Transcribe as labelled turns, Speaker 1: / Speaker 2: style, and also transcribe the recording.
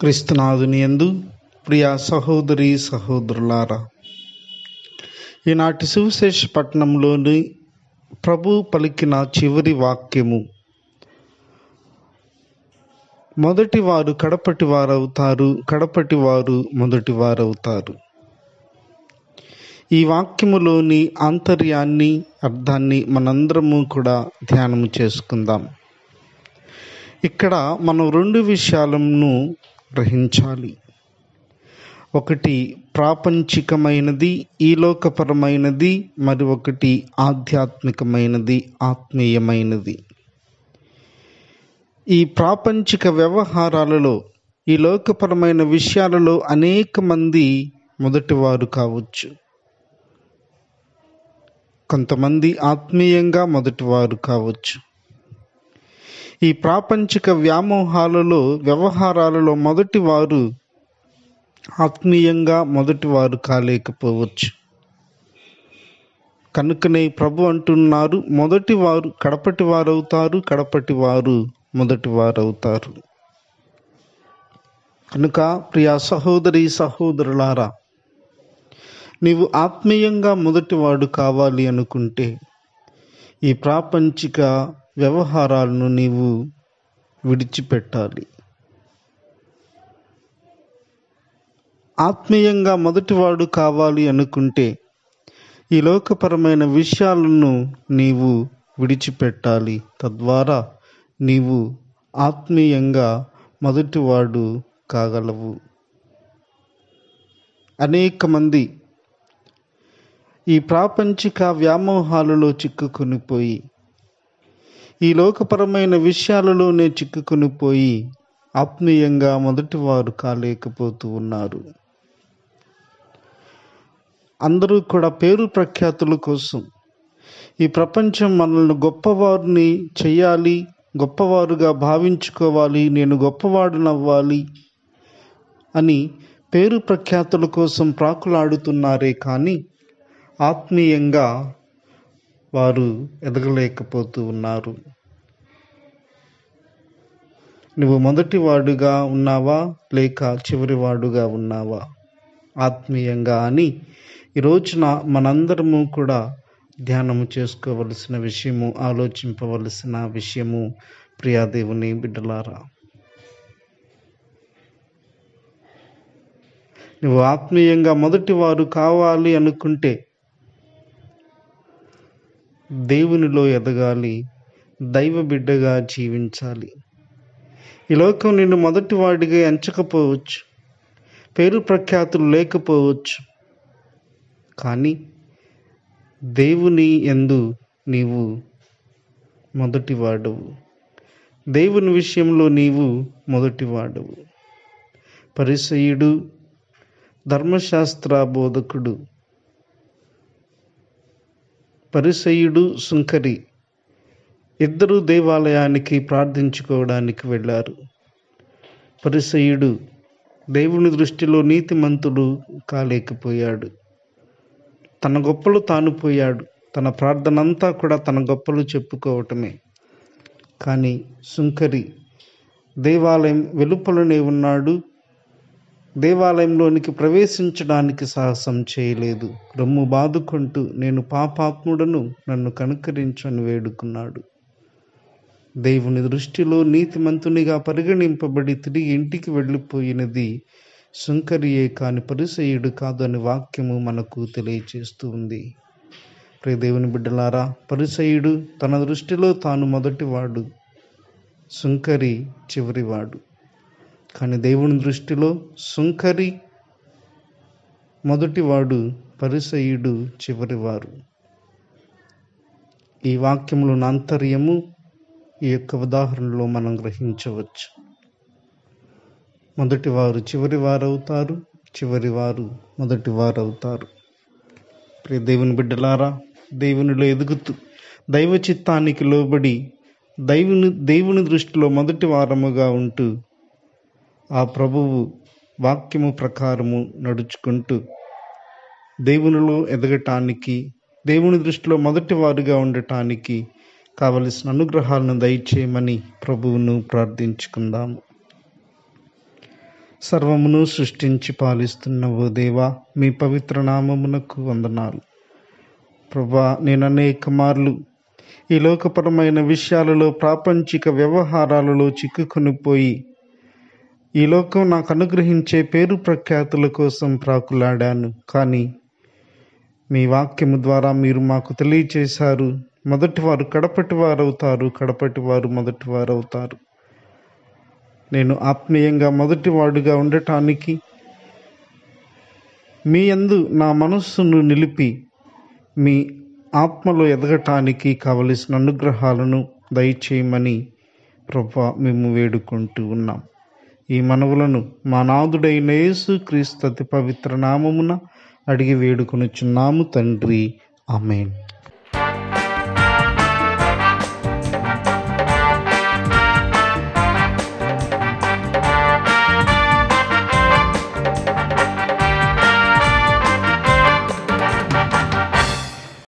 Speaker 1: క్రీస్తునాథుని యందు ప్రియ సహోదరి సహోదరులారా ఈనాటి సువిశేష పట్టణంలోని ప్రభు పలికిన చివరి వాక్యము మొదటి వారు కడపటి వారవుతారు కడపటి వారు మొదటి వారవుతారు ఈ వాక్యములోని ఆంతర్యాన్ని అర్థాన్ని మనందరము కూడా ధ్యానము చేసుకుందాం ఇక్కడ మనం రెండు విషయాలను గ్రహించాలి ఒకటి ప్రాపంచికమైనది ఈలోకపరమైనది మరి ఒకటి ఆధ్యాత్మికమైనది ఆత్మీయమైనది ఈ ప్రాపంచిక వ్యవహారాలలో ఈ లోకపరమైన విషయాలలో అనేక మంది మొదటివారు కావచ్చు కొంతమంది ఆత్మీయంగా మొదటివారు కావచ్చు ఈ ప్రాపంచిక వ్యామోహాలలో వ్యవహారాలలో మొదటి వారు ఆత్మీయంగా మొదటి వారు కాలేకపోవచ్చు కనుకనే ప్రభు అంటున్నారు మొదటి వారు కడపటి వారు అవుతారు కడపటి వారు మొదటి వారు అవుతారు కనుక ప్రియా సహోదరి సహోదరులారా నీవు ఆత్మీయంగా మొదటివాడు కావాలి అనుకుంటే ఈ ప్రాపంచిక వ్యవహారాలను నీవు విడిచిపెట్టాలి ఆత్మీయంగా మొదటివాడు కావాలి అనుకుంటే ఈ లోకపరమైన విషయాలను నీవు విడిచిపెట్టాలి తద్వారా నీవు ఆత్మీయంగా మొదటివాడు కాగలవు అనేక మంది ఈ ప్రాపంచిక వ్యామోహాలలో చిక్కుకొనిపోయి ఈ లోకపరమైన విషయాలలోనే చిక్కుకొనిపోయి ఆత్మీయంగా మొదటివారు కాలేకపోతూ ఉన్నారు అందరూ కూడా పేరు ప్రఖ్యాతుల కోసం ఈ ప్రపంచం మనల్ని గొప్పవారిని చెయ్యాలి గొప్పవారుగా భావించుకోవాలి నేను గొప్పవాడునవ్వాలి అని పేరు ప్రఖ్యాతుల కోసం ప్రాకులాడుతున్నారే కానీ ఆత్మీయంగా వారు ఎదగలేకపోతూ ఉన్నారు నువ్వు మొదటివాడుగా ఉన్నావా లేక చివరివాడుగా ఉన్నావా ఆత్మీయంగా అని ఈ రోజున మనందరము కూడా ధ్యానము చేసుకోవలసిన విషయము ఆలోచింపవలసిన విషయము ప్రియాదేవుని బిడ్డలారా నువ్వు ఆత్మీయంగా మొదటి వారు కావాలి అనుకుంటే దేవునిలో ఎదగాలి దైవ బిడ్డగా జీవించాలి ఈ లోకం నిన్ను మొదటి వాడిగా ఎంచకపోవచ్చు పేరు ప్రఖ్యాతులు లేకపోవచ్చు కానీ దేవుని ఎందు నీవు మొదటివాడవు దేవుని విషయంలో నీవు మొదటివాడవు పరిసయుడు ధర్మశాస్త్ర బోధకుడు పరిసయుడు సుంకరి ఇద్దరు దేవాలయానికి ప్రార్థించుకోవడానికి వెళ్ళారు పరిసయుడు దేవుని దృష్టిలో నీతిమంతుడు కాలేకపోయాడు తన గొప్పలు తాను పోయాడు తన ప్రార్థన అంతా కూడా తన గొప్పలు చెప్పుకోవటమే కానీ సుంకరి దేవాలయం వెలుపలనే ఉన్నాడు దేవాలయంలోనికి ప్రవేశించడానికి సాహసం చేయలేదు రొమ్ము బాదుకుంటూ నేను పాపాత్ముడను నన్ను కనుకరించని వేడుకున్నాడు దేవుని దృష్టిలో నీతిమంతునిగా పరిగణింపబడి తిరిగి ఇంటికి వెళ్ళిపోయినది సుంకరియే కాని పరిసయుడు కాదు అని వాక్యము మనకు తెలియచేస్తూ ఉంది ప్రియ దేవుని బిడ్డలారా పరిసయుడు తన దృష్టిలో తాను మొదటివాడు సుంకరి చివరివాడు కానీ దేవుని దృష్టిలో సుంకరి మొదటివాడు పరిసయుడు చివరివారు ఈ వాక్యములు ఆంతర్యము ఈ యొక్క ఉదాహరణలో మనం గ్రహించవచ్చు మొదటివారు చివరివారు అవుతారు చివరివారు మొదటివారు అవుతారు ప్రియ దేవుని బిడ్డలారా దేవునిలో ఎదుగుతూ దైవ చిత్తానికి లోబడి దైవుని దేవుని దృష్టిలో మొదటి వారముగా ఉంటూ ఆ ప్రభువు వాక్యము ప్రకారము నడుచుకుంటూ దేవునిలో ఎదగటానికి దేవుని దృష్టిలో మొదటి వారుగా ఉండటానికి కావలసిన అనుగ్రహాలను దయచేయమని ప్రభువును ప్రార్థించుకుందాము సర్వమును సృష్టించి పాలిస్తున్న ఓ దేవా మీ పవిత్ర నామమునకు వందనాలు ప్రభా నేను అనేక మార్లు ఈ లోకపరమైన విషయాలలో ప్రాపంచిక వ్యవహారాలలో చిక్కుకొనిపోయి ఈ లోకం నాకు అనుగ్రహించే పేరు ప్రఖ్యాతుల కోసం ప్రాకులాడాను కానీ మీ వాక్యము ద్వారా మీరు మాకు తెలియచేశారు మొదటి వారు కడపటి వారు అవుతారు కడపటి వారు మొదటి వారు అవుతారు నేను ఆత్మీయంగా మొదటి వాడుగా ఉండటానికి మీ యందు నా మనస్సును నిలిపి మీ ఆత్మలో ఎదగటానికి కావలసిన అనుగ్రహాలను దయచేయమని ప్రభా మేము వేడుకుంటూ ఉన్నాం ఈ మనవులను మా నాదుడైన యేసు క్రీస్తు అతి పవిత్ర నామమున అడిగి వేడుకొనుచున్నాము తండ్రి ఆమెన్